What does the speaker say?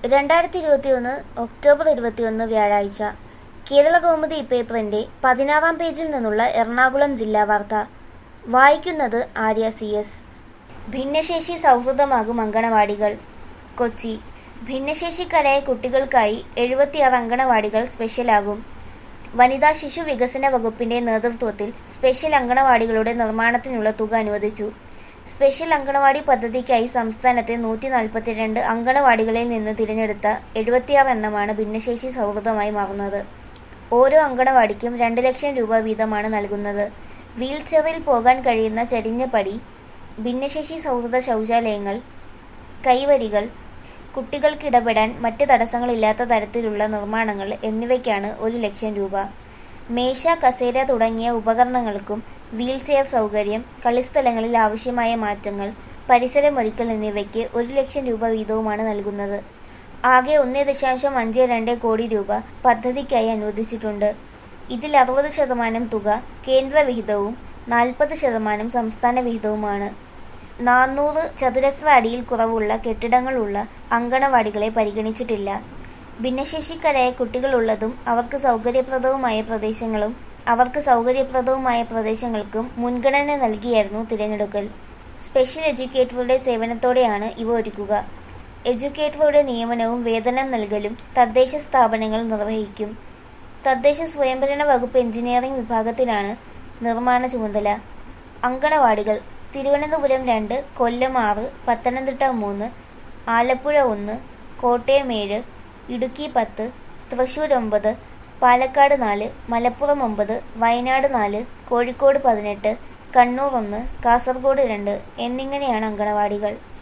രണ്ടായിരത്തി ഇരുപത്തിയൊന്ന് ഒക്ടോബർ ഇരുപത്തിയൊന്ന് വ്യാഴാഴ്ച കേരള കൗമുദി പേപ്പറിന്റെ പതിനാറാം പേജിൽ നിന്നുള്ള എറണാകുളം ജില്ലാ വാർത്ത വായിക്കുന്നത് ആര്യ സി എസ് ഭിന്നശേഷി സൗഹൃദമാകും അങ്കണവാടികൾ കൊച്ചി ഭിന്നശേഷിക്കാരായ കുട്ടികൾക്കായി എഴുപത്തിയാറ് അങ്കണവാടികൾ സ്പെഷ്യലാകും വനിതാ ശിശു വികസന വകുപ്പിന്റെ നേതൃത്വത്തിൽ സ്പെഷ്യൽ അങ്കണവാടികളുടെ നിർമ്മാണത്തിനുള്ള തുക അനുവദിച്ചു സ്പെഷ്യൽ അങ്കണവാടി പദ്ധതിക്കായി സംസ്ഥാനത്തെ നൂറ്റി നാൽപ്പത്തിരണ്ട് അങ്കണവാടികളിൽ നിന്ന് തിരഞ്ഞെടുത്ത എഴുപത്തിയാറ് എണ്ണമാണ് ഭിന്നശേഷി സൗഹൃദമായി മാറുന്നത് ഓരോ അങ്കണവാടിക്കും രണ്ട് ലക്ഷം രൂപ വീതമാണ് നൽകുന്നത് വീൽ ചെയറിൽ പോകാൻ കഴിയുന്ന ചരിഞ്ഞ പടി ഭിന്നശേഷി സൗഹൃദ ശൗചാലയങ്ങൾ കൈവരികൾ കുട്ടികൾക്കിടപെടാൻ മറ്റ് തടസ്സങ്ങളില്ലാത്ത തരത്തിലുള്ള നിർമ്മാണങ്ങൾ എന്നിവയ്ക്കാണ് ഒരു ലക്ഷം രൂപ മേശ കസേര തുടങ്ങിയ ഉപകരണങ്ങൾക്കും വീൽ ചെയർ സൗകര്യം കളിസ്ഥലങ്ങളിൽ ആവശ്യമായ മാറ്റങ്ങൾ പരിസരമൊരുക്കൽ എന്നിവയ്ക്ക് ഒരു ലക്ഷം രൂപ വീതവുമാണ് നൽകുന്നത് ആകെ ഒന്ന് ദശാംശം അഞ്ച് രണ്ട് കോടി രൂപ പദ്ധതിക്കായി അനുവദിച്ചിട്ടുണ്ട് ഇതിൽ അറുപത് ശതമാനം തുക കേന്ദ്ര വിഹിതവും നാൽപ്പത് ശതമാനം സംസ്ഥാന വിഹിതവുമാണ് നാനൂറ് ചതുരശ്ര അടിയിൽ കുറവുള്ള കെട്ടിടങ്ങളുള്ള അങ്കണവാടികളെ പരിഗണിച്ചിട്ടില്ല ഭിന്നശേഷിക്കാരായ കുട്ടികളുള്ളതും അവർക്ക് സൗകര്യപ്രദവുമായ പ്രദേശങ്ങളും അവർക്ക് സൗകര്യപ്രദവുമായ പ്രദേശങ്ങൾക്കും മുൻഗണന നൽകിയായിരുന്നു തിരഞ്ഞെടുക്കൽ സ്പെഷ്യൽ എഡ്യൂക്കേറ്ററുടെ സേവനത്തോടെയാണ് ഇവ ഒരുക്കുക എഡ്യൂക്കേറ്ററുടെ നിയമനവും വേതനം നൽകലും തദ്ദേശ സ്ഥാപനങ്ങൾ നിർവഹിക്കും തദ്ദേശ സ്വയംഭരണ വകുപ്പ് എഞ്ചിനീയറിംഗ് വിഭാഗത്തിലാണ് നിർമ്മാണ ചുമതല അങ്കണവാടികൾ തിരുവനന്തപുരം രണ്ട് കൊല്ലം ആറ് പത്തനംതിട്ട മൂന്ന് ആലപ്പുഴ ഒന്ന് കോട്ടയം ഏഴ് ഇടുക്കി പത്ത് തൃശൂർ ഒമ്പത് പാലക്കാട് നാല് മലപ്പുറം ഒമ്പത് വയനാട് നാല് കോഴിക്കോട് പതിനെട്ട് കണ്ണൂർ ഒന്ന് കാസർഗോഡ് രണ്ട് എന്നിങ്ങനെയാണ് അങ്കണവാടികൾ